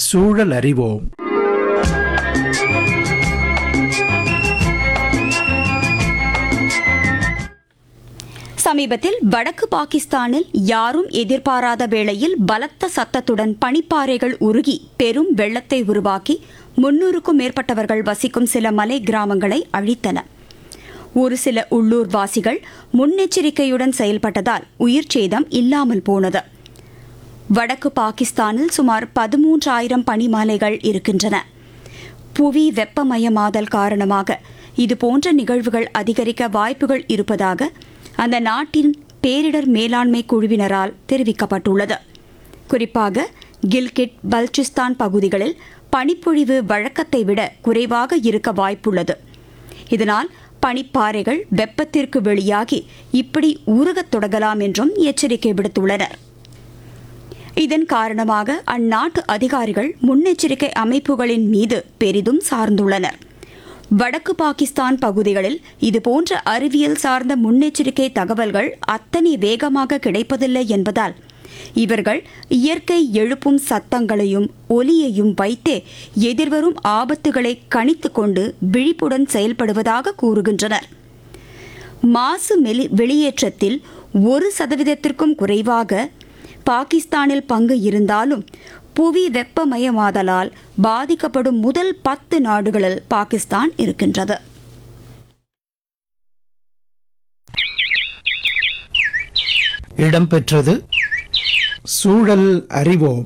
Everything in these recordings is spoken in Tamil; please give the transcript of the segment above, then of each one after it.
சூழல் அறிவோம் சமீபத்தில் வடக்கு பாகிஸ்தானில் யாரும் எதிர்பாராத வேளையில் பலத்த சத்தத்துடன் பனிப்பாறைகள் உருகி பெரும் வெள்ளத்தை உருவாக்கி முன்னூறுக்கும் மேற்பட்டவர்கள் வசிக்கும் சில மலை கிராமங்களை அழித்தன ஒரு சில உள்ளூர் வாசிகள் முன்னெச்சரிக்கையுடன் செயல்பட்டதால் உயிர் சேதம் இல்லாமல் போனது வடக்கு பாகிஸ்தானில் சுமார் பதிமூன்றாயிரம் பனிமலைகள் இருக்கின்றன புவி வெப்பமயமாதல் காரணமாக இதுபோன்ற நிகழ்வுகள் அதிகரிக்க வாய்ப்புகள் இருப்பதாக அந்த நாட்டின் பேரிடர் மேலாண்மை குழுவினரால் தெரிவிக்கப்பட்டுள்ளது குறிப்பாக கில்கிட் பல்சிஸ்தான் பகுதிகளில் பனிப்பொழிவு வழக்கத்தை விட குறைவாக இருக்க வாய்ப்புள்ளது இதனால் பனிப்பாறைகள் வெப்பத்திற்கு வெளியாகி இப்படி உருகத் தொடங்கலாம் என்றும் எச்சரிக்கை விடுத்துள்ளனர் இதன் காரணமாக அந்நாட்டு அதிகாரிகள் முன்னெச்சரிக்கை அமைப்புகளின் மீது பெரிதும் சார்ந்துள்ளனர் வடக்கு பாகிஸ்தான் பகுதிகளில் இதுபோன்ற அறிவியல் சார்ந்த முன்னெச்சரிக்கை தகவல்கள் அத்தனை வேகமாக கிடைப்பதில்லை என்பதால் இவர்கள் இயற்கை எழுப்பும் சத்தங்களையும் ஒலியையும் வைத்தே எதிர்வரும் ஆபத்துகளை கணித்துக் கொண்டு விழிப்புடன் செயல்படுவதாக கூறுகின்றனர் மாசு மெலி- வெளியேற்றத்தில் ஒரு சதவீதத்திற்கும் குறைவாக பாகிஸ்தானில் பங்கு இருந்தாலும் புவி வெப்பமயமாதலால் பாதிக்கப்படும் முதல் பத்து நாடுகளில் பாகிஸ்தான் இருக்கின்றது இடம்பெற்றது சூழல் அறிவோம்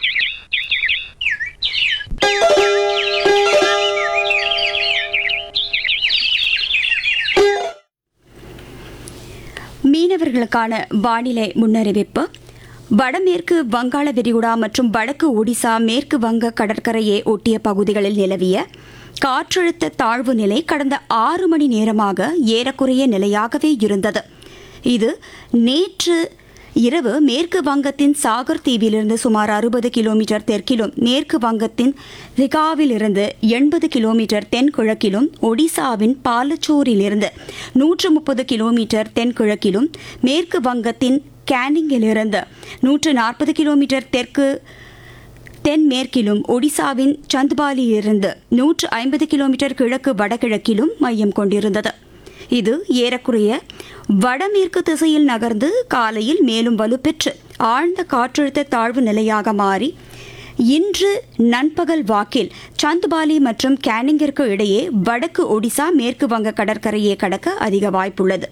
மீனவர்களுக்கான வானிலை முன்னறிவிப்பு வடமேற்கு வங்காள விரிகுடா மற்றும் வடக்கு ஒடிசா மேற்கு வங்க கடற்கரையை ஒட்டிய பகுதிகளில் நிலவிய காற்றழுத்த தாழ்வு நிலை கடந்த ஆறு மணி நேரமாக ஏறக்குறைய நிலையாகவே இருந்தது இது நேற்று இரவு மேற்கு வங்கத்தின் சாகர் தீவிலிருந்து சுமார் அறுபது கிலோமீட்டர் தெற்கிலும் மேற்கு வங்கத்தின் ரிகாவிலிருந்து எண்பது கிலோமீட்டர் தென்கிழக்கிலும் ஒடிசாவின் பாலச்சோரிலிருந்து நூற்று முப்பது கிலோமீட்டர் தென்கிழக்கிலும் மேற்கு வங்கத்தின் கேனிங்கிலிருந்து நூற்று நாற்பது கிலோமீட்டர் தெற்கு தென்மேற்கிலும் ஒடிசாவின் சந்த்பாலியிலிருந்து நூற்று ஐம்பது கிலோமீட்டர் கிழக்கு வடகிழக்கிலும் மையம் கொண்டிருந்தது இது ஏறக்குறைய வடமேற்கு திசையில் நகர்ந்து காலையில் மேலும் வலுப்பெற்று ஆழ்ந்த காற்றழுத்த தாழ்வு நிலையாக மாறி இன்று நண்பகல் வாக்கில் சந்த்பாலி மற்றும் கேனிங்கிற்கு இடையே வடக்கு ஒடிசா மேற்கு வங்க கடற்கரையை கடக்க அதிக வாய்ப்புள்ளது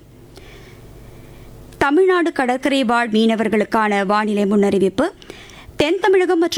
தமிழ்நாடு கடற்கரை வாழ் மீனவர்களுக்கான வானிலை முன்னறிவிப்பு தென் தமிழகம் மற்றும்